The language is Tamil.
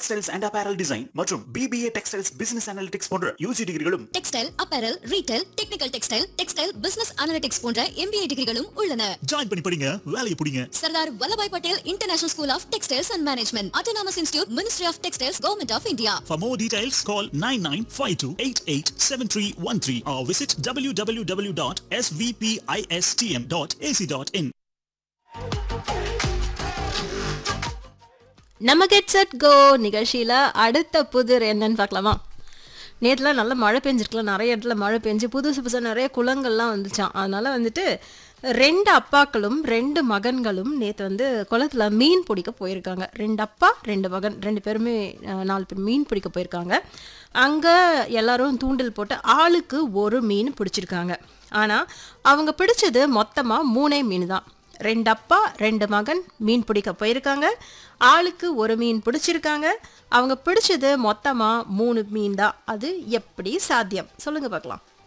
டெக்ஸ்டைல்ஸ் அண்ட் apparel டிசைன் மற்றும் பிபிஏ டெக்ஸ்டைல்ஸ் பிசினஸ் அனாலிட்டிக்ஸ் போன்ற யூஜி டிகிரிகளும் textile apparel retail technical textile textile business analytics போன்ற எம்பிஏ டிகிரிகளும் உள்ளன ஜாயின் பண்ணி படிங்க வேலையை பிடிங்க Sardar Vallabhbhai Patel international school of textiles and management autonomous institute ministry of textiles government of India For more details, call 9952887313 or visit www.svpistm.ac.in. நம்ம கெட் செட் கோ நிகழ்ச்சியில் அடுத்த புதிர் என்னன்னு பார்க்கலாமா நேற்றுலாம் நல்ல மழை பெஞ்சிருக்கலாம் நிறைய இடத்துல மழை பெஞ்சு புதுசு புதுசாக நிறைய குளங்கள்லாம் வந்துச்சான் அதனால வந்துட்டு ரெண்டு அப்பாக்களும் ரெண்டு மகன்களும் நேற்று வந்து குளத்துல மீன் பிடிக்க போயிருக்காங்க ரெண்டு அப்பா ரெண்டு மகன் ரெண்டு பேருமே அஹ், நாலு பேர் மீன் பிடிக்க போயிருக்காங்க அங்கே எல்லாரும் தூண்டில் போட்டு ஆளுக்கு ஒரு மீன் பிடிச்சிருக்காங்க ஆனால் அவங்க பிடிச்சது மொத்தமாக மூணே மீன் தான் ரெண்டு அப்பா ரெண்டு மகன் மீன் பிடிக்க போயிருக்காங்க ஆளுக்கு ஒரு மீன் பிடிச்சிருக்காங்க அவங்க பிடிச்சது மொத்தமாக மூணு மீன் தான் அது எப்படி சாத்தியம் சொல்லுங்க பார்க்கலாம்